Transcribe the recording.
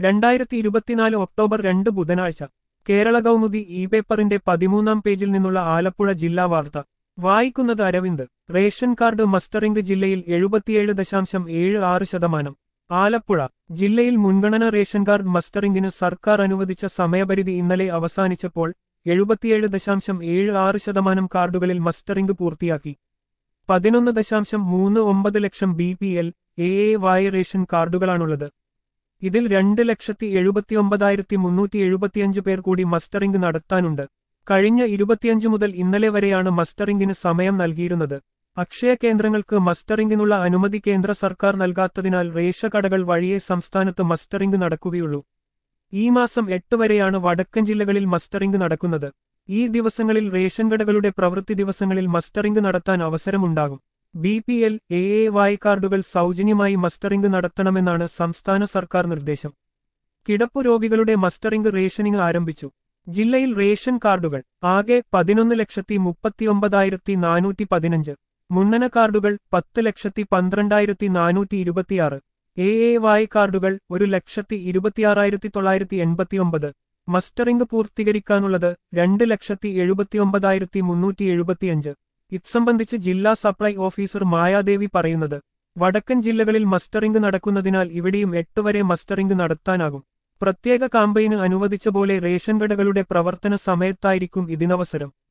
രണ്ടായിരത്തി ഇരുപത്തിനാല് ഒക്ടോബർ രണ്ട് ബുധനാഴ്ച കേരള കൗമുദി ഇ പേപ്പറിന്റെ പതിമൂന്നാം പേജിൽ നിന്നുള്ള ആലപ്പുഴ ജില്ലാ വാർത്ത വായിക്കുന്നത് അരവിന്ദ് റേഷൻ കാർഡ് മസ്റ്ററിംഗ് ജില്ലയിൽ എഴുപത്തിയേഴ് ദശാംശം ഏഴ് ആറ് ശതമാനം ആലപ്പുഴ ജില്ലയിൽ മുൻഗണന റേഷൻ കാർഡ് മസ്റ്ററിംഗിന് സർക്കാർ അനുവദിച്ച സമയപരിധി ഇന്നലെ അവസാനിച്ചപ്പോൾ എഴുപത്തിയേഴ് ദശാംശം ഏഴ് ആറ് ശതമാനം കാർഡുകളിൽ മസ്റ്ററിംഗ് പൂർത്തിയാക്കി പതിനൊന്ന് ദശാംശം മൂന്ന് ഒമ്പത് lakh B P L A A Y ration കാർഡുകളാണുള്ളത് ഇതിൽ രണ്ട് ലക്ഷത്തി എഴുപത്തിയൊമ്പതായിരത്തി മുന്നൂറ്റി എഴുപത്തിയഞ്ച് പേർ കൂടി മസ്റ്ററിംഗ് നടത്താനുണ്ട് കഴിഞ്ഞ ഇരുപത്തിയഞ്ച് മുതൽ ഇന്നലെ വരെയാണ് മസ്റ്ററിംഗിന് സമയം നൽകിയിരുന്നത് അക്ഷയ കേന്ദ്രങ്ങൾക്ക് മസ്റ്ററിംഗിനുള്ള അനുമതി കേന്ദ്ര സർക്കാർ നൽകാത്തതിനാൽ റേഷ കടകൾ വഴിയേ സംസ്ഥാനത്ത് മസ്റ്ററിംഗ് നടക്കുകയുള്ളൂ ഈ മാസം എട്ട് വരെയാണ് വടക്കൻ ജില്ലകളിൽ മസ്റ്ററിംഗ് നടക്കുന്നത് ഈ ദിവസങ്ങളിൽ റേഷൻ കടകളുടെ പ്രവൃത്തി ദിവസങ്ങളിൽ മസ്റ്ററിംഗ് നടത്താൻ അവസരമുണ്ടാകും B P L A A Y കാർഡുകൾ സൗജന്യമായി മസ്റ്ററിംഗ് നടത്തണമെന്നാണ് സംസ്ഥാന സർക്കാർ നിർദ്ദേശം കിടപ്പു രോഗികളുടെ മസ്റ്ററിംഗ് റേഷനിംഗ് ആരംഭിച്ചു ജില്ലയിൽ റേഷൻ കാർഡുകൾ ആകെ പതിനൊന്ന് ലക്ഷത്തി മുപ്പത്തിയൊമ്പതായിരത്തി നാനൂറ്റി പതിനഞ്ച് മുന്നണ കാർഡുകൾ പത്ത് ലക്ഷത്തി പന്ത്രണ്ടായിരത്തി നാനൂറ്റി ഇരുപത്തിയാറ് എ എ വായ് കാർഡുകൾ ഒരു ലക്ഷത്തി ഇരുപത്തിയാറായിരത്തി തൊള്ളായിരത്തി എൺപത്തിയൊമ്പത് മസ്റ്ററിംഗ് പൂർത്തീകരിക്കാനുള്ളത് രണ്ട് ലക്ഷത്തി എഴുപത്തിയൊമ്പതായിരത്തി മുന്നൂറ്റി എഴുപത്തിയഞ്ച് ഇത്സംബന്ധിച്ച് ജില്ലാ സപ്ലൈ ഓഫീസർ മായാദേവി പറയുന്നത് വടക്കൻ ജില്ലകളിൽ മസ്റ്ററിംഗ് നടക്കുന്നതിനാൽ ഇവിടെയും എട്ട് വരെ മസ്റ്ററിംഗ് നടത്താനാകും പ്രത്യേക കാമ്പയിന് അനുവദിച്ച പോലെ റേഷൻ കടകളുടെ പ്രവർത്തന സമയത്തായിരിക്കും ഇതിനവസരം